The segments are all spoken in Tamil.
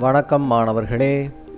வணக்கம் மாணவர்களே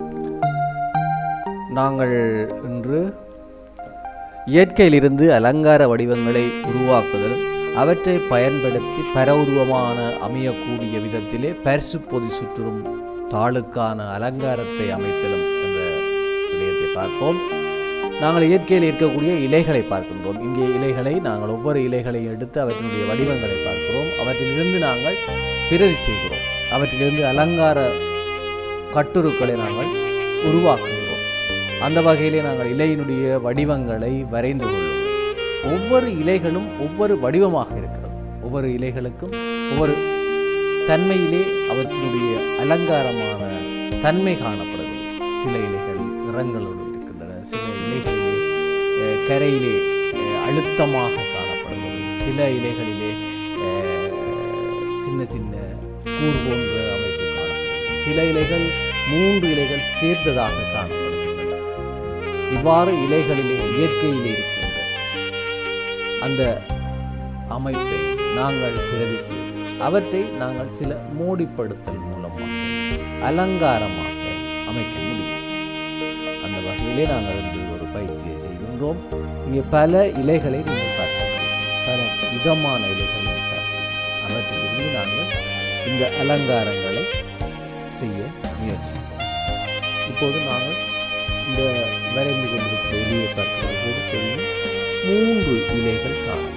நாங்கள் இன்று இயற்கையிலிருந்து அலங்கார வடிவங்களை உருவாக்குதல் அவற்றை பயன்படுத்தி பரவுருவமான அமையக்கூடிய விதத்திலே பரிசு பொதி சுற்றும் தாளுக்கான அலங்காரத்தை அமைத்தலும் என்ற விடயத்தை பார்ப்போம் நாங்கள் இயற்கையில் இருக்கக்கூடிய இலைகளை பார்க்கின்றோம் இங்கே இலைகளை நாங்கள் ஒவ்வொரு இலைகளையும் எடுத்து அவற்றினுடைய வடிவங்களை பார்க்கிறோம் அவற்றிலிருந்து நாங்கள் பிரதி செய்கிறோம் அவற்றிலிருந்து அலங்கார கட்டுருக்களை நாங்கள் உருவாக்குகிறோம் அந்த வகையிலே நாங்கள் இலையினுடைய வடிவங்களை வரைந்து கொள்வோம் ஒவ்வொரு இலைகளும் ஒவ்வொரு வடிவமாக இருக்கிறது ஒவ்வொரு இலைகளுக்கும் ஒவ்வொரு தன்மையிலே அவற்றினுடைய அலங்காரமான தன்மை காணப்படுகிறது சில இலைகள் நிறங்களோடு இருக்கின்றன சில இலைகளிலே அஹ், கரையிலே அஹ், அழுத்தமாக காணப்படுகிறது சில இலைகளிலே அஹ், சின்ன சின்ன கூர் போன்ற அமைப்பு காணப்படுகிறது சில இலைகள் மூன்று இலைகள் சேர்ந்ததாக காணப்படுகின்றன இவ்வாறு இலைகளிலே இயற்கையிலே இருக்கின்ற அந்த அமைப்பை நாங்கள் பிரதி செய்து அவற்றை நாங்கள் சில மோடிப்படுத்தல் மூலமாக அலங்காரமாக அமைக்க முடியும் அந்த வகையிலே நாங்கள் இன்று ஒரு பயிற்சியை செய்கின்றோம் இங்கே பல இலைகளை நீங்கள் பார்க்கிறீர்கள் பல விதமான இலைகளை பார்க்கிறீர்கள் அவற்றிலிருந்து நாங்கள் இந்த அலங்காரங்களை செய்ய முயற்சிப்போம் இப்போது நாங்கள் இந்த வரைந்து கொண்டிருக்கிற இலையை பார்க்கிற போது தெரியும் மூன்று இலைகள் காணப்படும்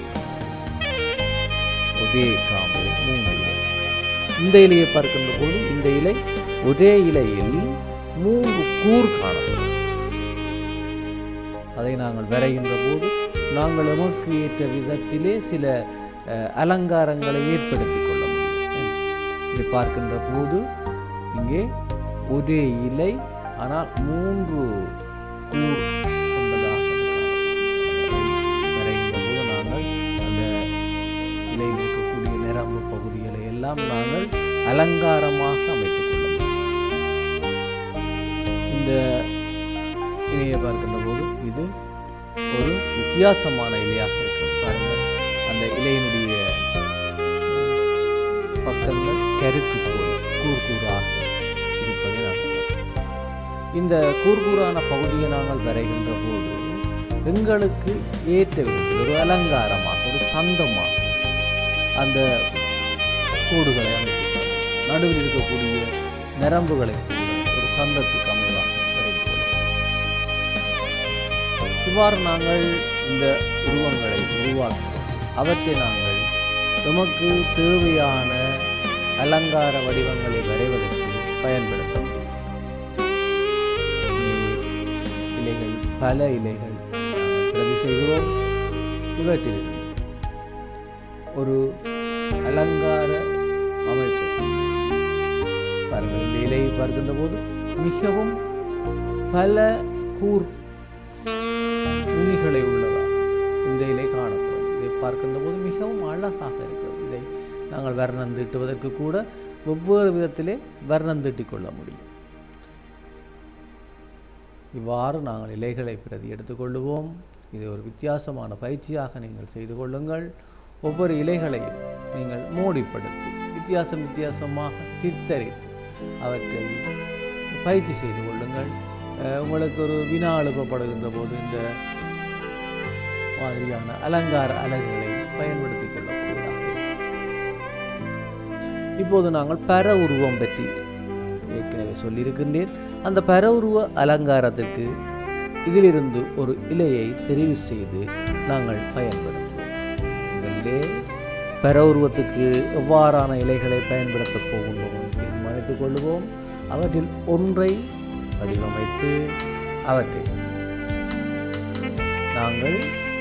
ஒரே காம்பில் மூன்று இலை இந்த இலையை பார்க்கின்ற போது இந்த இலை ஒரே இலையில் மூன்று கூர் காணப்படும் அதை நாங்கள் வரைகின்ற போது நாங்கள் எமக்கு ஏற்ற விதத்திலே சில அஹ், அலங்காரங்களை ஏற்படுத்திக் கொள்ள முடியும் இதை பார்க்கின்ற போது இங்கே ஒரே இலை ஆனால் மூன்று கூர் கொண்டதாக அது காணப்படுகிறது. அதை வரைகின்ற போது நாங்கள் அந்த இலையில் இருக்கக்கூடிய நிரம்பு பகுதிகளை எல்லாம் நாங்கள் அலங்காரமாக அமைத்துக் கொள்ள முடியும் இந்த இலையை பார்க்கின்ற போது இது ஒரு வித்தியாசமான இலையாக இருக்கிறது பாருங்கள் அந்த இலையினுடைய அஹ், பக்கங்கள் கருக்கு போல கூர்கூறாக இருப்பதை நாங்கள் பார்க்கிறோம். இந்த கூர்கூறான பகுதியை நாங்கள் வரைகின்ற போது எங்களுக்கு ஏற்ற விதத்தில் ஒரு அலங்காரமாக ஒரு சந்தமாக அந்த கோடுகளை அமைத்துக் நடுவில் இருக்கக்கூடிய நரம்புகளை கூட ஒரு சந்தத்துக்கு அமைவாக வரைந்து கொள்ளும் இவ்வாறு நாங்கள் இந்த உருவங்களை உருவாக்கி அவற்றை நாங்கள் நமக்கு தேவையான அலங்கார வடிவங்களை வரைவதற்கு பயன்படுத்த முடியும் இங்கே இலைகள் பல இலைகள் நாங்கள் பிரதி செய்கிறோம் இவற்றிலிருந்து ஒரு அலங்கார அமைப்பு பாருங்கள் இந்த இலையை பார்க்கின்ற போது மிகவும் பல கூர் உண்ணிகளை உள்ளதா இந்த இலை காணப்படும் இதை பார்க்கின்ற போது மிகவும் அழகாக இருக்கிறது இதை நாங்கள் வர்ணம் தீட்டுவதற்கு கூட ஒவ்வொரு விதத்திலே வர்ணம் தீட்டிக் கொள்ள முடியும் இவ்வாறு நாங்கள் இலைகளை பிரதி எடுத்துக்கொள்ளுவோம் இது ஒரு வித்தியாசமான பயிற்சியாக நீங்கள் செய்து கொள்ளுங்கள் ஒவ்வொரு இலைகளையும் நீங்கள் மோடிப்படுத்தி வித்தியாசம் வித்தியாசமாக சித்தரித்து அவற்றை பயிற்சி செய்து கொள்ளுங்கள் அஹ் உங்களுக்கு ஒரு வினா எழுப்பப்படுகின்ற போது இந்த மாதிரியான அலங்கார அலகுகளை பயன்படுத்திக் கொள்ளக்கூடியதாக இருக்கும். இப்போது நாங்கள் பர உருவம் பற்றி ஏற்கனவே சொல்லியிருக்கின்றேன் அந்த பர உருவ அலங்காரத்திற்கு இதிலிருந்து ஒரு இலையை தெரிவு செய்து நாங்கள் பயன்படுத்துவோம் முதல்லே பர உருவத்துக்கு எவ்வாறான இலைகளை பயன்படுத்தப் போகின்றோம் என்று தீர்மானித்துக் கொள்வோம் அவற்றில் ஒன்றை வடிவமைத்து அவற்றை நாங்கள்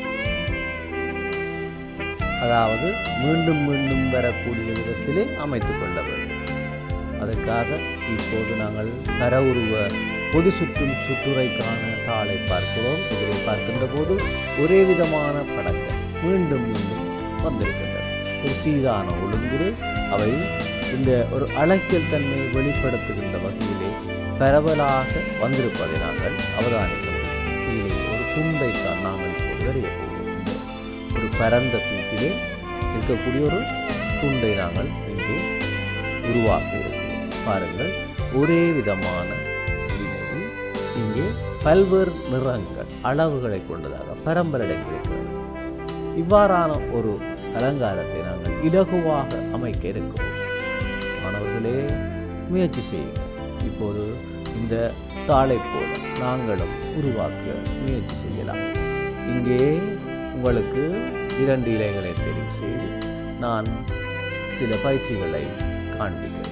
அதாவது மீண்டும் மீண்டும் வரக்கூடிய விதத்திலே அமைத்துக் கொள்ள வேண்டும் அதற்காக இப்போது நாங்கள் பரவுருவ பொது சுற்றும் சுற்றுரைக்கான தாளை பார்க்கிறோம் இதில் பார்க்கின்ற போது ஒரே விதமான படங்கள் மீண்டும் மீண்டும் வந்திருக்கின்றன ஒரு சீரான ஒழுங்கிலே அவை இந்த ஒரு அழகியல் தன்மையை வெளிப்படுத்துகின்ற வகையிலே பரவலாக வந்திருப்பதை நாங்கள் அவதானிக்க முடியும் இதிலே ஒரு துண்டைத்தான் நாங்கள் இப்போது வரைய போகிறோம் இந்த ஒரு பரந்த சீட்டிலே இருக்கக்கூடிய ஒரு துண்டை நாங்கள் இங்கு உருவாக்கி இருக்கிறோம் பாருங்கள் ஒரே விதமான இலையில் இங்கே பல்வேறு நிறங்கள் அளவுகளை கொண்டதாக பரம்பரடங்கி இருக்கிறது இவ்வாறான ஒரு அலங்காரத்தை நாங்கள் இலகுவாக அமைக்க இருக்கிறோம் மாணவர்களே முயற்சி செய்யுங்கள் இப்போது இந்த தாளை போல நாங்களும் உருவாக்க முயற்சி செய்யலாம் இங்கே உங்களுக்கு இரண்டு இலைகளை தெரிவு செய்து நான் சில பயிற்சிகளை காண்பிக்கிறேன்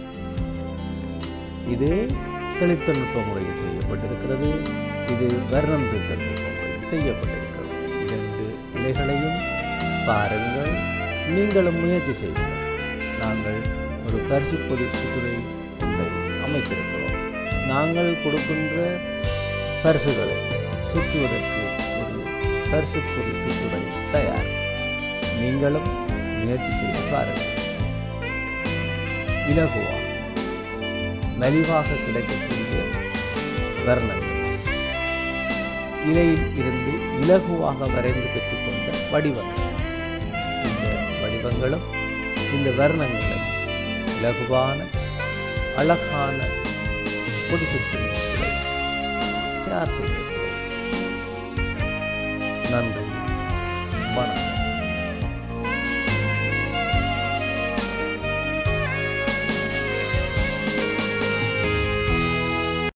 இது தெளித்தொழில்நுட்ப முறையில் செய்யப்பட்டிருக்கிறது இது வர்ணம் தொழில்நுட்ப முறையில் செய்யப்பட்டிருக்கிறது இரண்டு இலைகளையும் பாருங்கள் நீங்களும் முயற்சி செய்யுங்கள் நாங்கள் ஒரு பரிசு பொது சுற்றுரை ஒன்றை அமைத்திருக்கிறோம் நாங்கள் கொடுக்கின்ற பரிசுகளை சுற்றுவதற்கு ஒரு பரிசு பொது சுற்றுரை தயார் நீங்களும் முயற்சி செய்து பாருங்கள் இலகுவாக மலிவாக கிடைக்கக்கூடிய வர்ணங்கள் இலையில் இருந்து இலகுவாக வரைந்து பெற்றுக்கொண்ட வடிவங்கள் இந்த வடிவங்களும் இந்த வர்ணங்களும் இலகுவான அழகான பொது சுற்று சுற்றுரை தயார் செய்திருக்கிறோம் நன்றி வணக்கம்